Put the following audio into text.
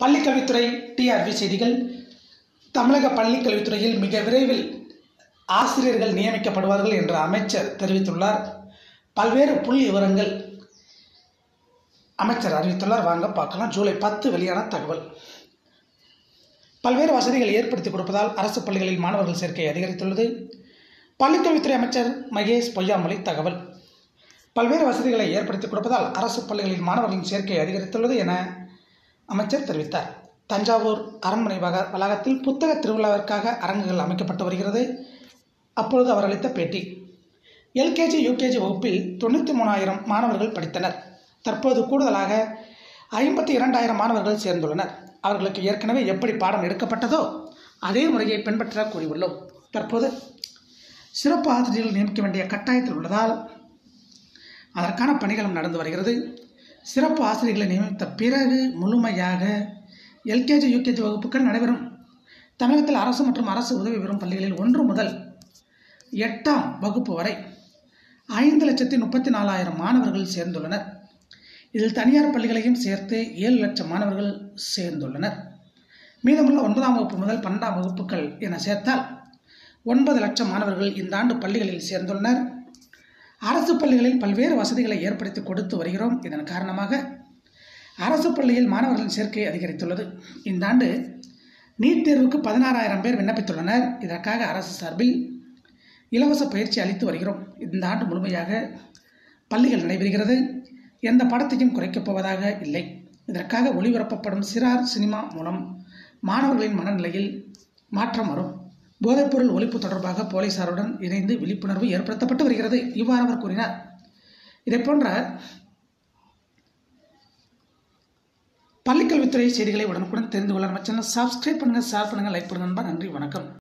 பள்ளிக்கல்வித்துறை டிஆர்பி செய்திகள் தமிழக பள்ளிக்கல்வித்துறையில் மிக விரைவில் ஆசிரியர்கள் நியமிக்கப்படுவார்கள் என்று அமைச்சர் தெரிவித்துள்ளார் பல்வேறு புள்ளி விவரங்கள் அமைச்சர் அறிவித்துள்ளார் வாங்க பார்க்கலாம் ஜூலை பத்து வெளியான தகவல் பல்வேறு வசதிகளை ஏற்படுத்தி கொடுப்பதால் அரசு பள்ளிகளில் மாணவர்கள் சேர்க்கை அதிகரித்துள்ளது பள்ளிக்கல்வித்துறை அமைச்சர் மகேஷ் பொய்யாமொழி தகவல் பல்வேறு வசதிகளை ஏற்படுத்தி கொடுப்பதால் அரசு பள்ளிகளில் மாணவர்களின் சேர்க்கை அதிகரித்துள்ளது என அமைச்சர் தெரிவித்தார் தஞ்சாவூர் அரண்மனை வக வளாகத்தில் புத்தக திருவிழாவிற்காக அரங்குகள் அமைக்கப்பட்டு வருகிறது அப்பொழுது அவர் அளித்த பேட்டி எல்கேஜி யூகேஜி வகுப்பில் தொண்ணூற்றி மூணாயிரம் மாணவர்கள் படித்தனர் தற்போது கூடுதலாக ஐம்பத்தி இரண்டாயிரம் மாணவர்கள் சேர்ந்துள்ளனர் அவர்களுக்கு ஏற்கனவே எப்படி பாடம் எடுக்கப்பட்டதோ அதே முறையை பின்பற்ற கூறியுள்ளோம் தற்போது சிறப்பு ஆசிரியர்கள் நியமிக்க வேண்டிய கட்டாயத்தில் உள்ளதால் அதற்கான பணிகளும் நடந்து வருகிறது சிறப்பு ஆசிரியர்களை நியமித்த பிறகு முழுமையாக எல்கேஜி யூகேஜி வகுப்புகள் நடைபெறும் தமிழகத்தில் அரசு மற்றும் அரசு உதவி பெறும் பள்ளிகளில் ஒன்று முதல் எட்டாம் வகுப்பு வரை ஐந்து லட்சத்தி முப்பத்தி நாலாயிரம் மாணவர்கள் சேர்ந்துள்ளனர் இதில் தனியார் பள்ளிகளையும் சேர்த்து ஏழு லட்சம் மாணவர்கள் சேர்ந்துள்ளனர் மீதமுள்ள ஒன்பதாம் வகுப்பு முதல் பன்னெண்டாம் வகுப்புகள் என சேர்த்தால் ஒன்பது லட்சம் மாணவர்கள் இந்த ஆண்டு பள்ளிகளில் சேர்ந்துள்ளனர் அரசு பள்ளிகளில் பல்வேறு வசதிகளை ஏற்படுத்தி கொடுத்து வருகிறோம் இதன் காரணமாக அரசு பள்ளியில் மாணவர்களின் சேர்க்கை அதிகரித்துள்ளது இந்த ஆண்டு நீட் தேர்வுக்கு பதினாறாயிரம் பேர் விண்ணப்பித்துள்ளனர் இதற்காக அரசு சார்பில் இலவச பயிற்சி அளித்து வருகிறோம் இந்த ஆண்டு முழுமையாக பள்ளிகள் நடைபெறுகிறது எந்த படத்தையும் குறைக்கப் போவதாக இல்லை இதற்காக ஒளிபரப்பப்படும் சிறார் சினிமா மூலம் மாணவர்களின் மனநிலையில் மாற்றம் வரும் போதைப்பொருள் ஒழிப்பு தொடர்பாக போலீசாருடன் இணைந்து விழிப்புணர்வு ஏற்படுத்தப்பட்டு வருகிறது இவ்வாறு அவர் கூறினார் இதை போன்ற பள்ளிக்கல்வித்துறை செய்திகளை உடனுக்குடன் தெரிந்து கொள்ள நம்ம சேனல் சப்ஸ்கிரைப் பண்ணுங்கள் ஷேர் பண்ணுங்கள் லைக் பண்ணுங்கள் நண்பா நன்றி வணக்கம்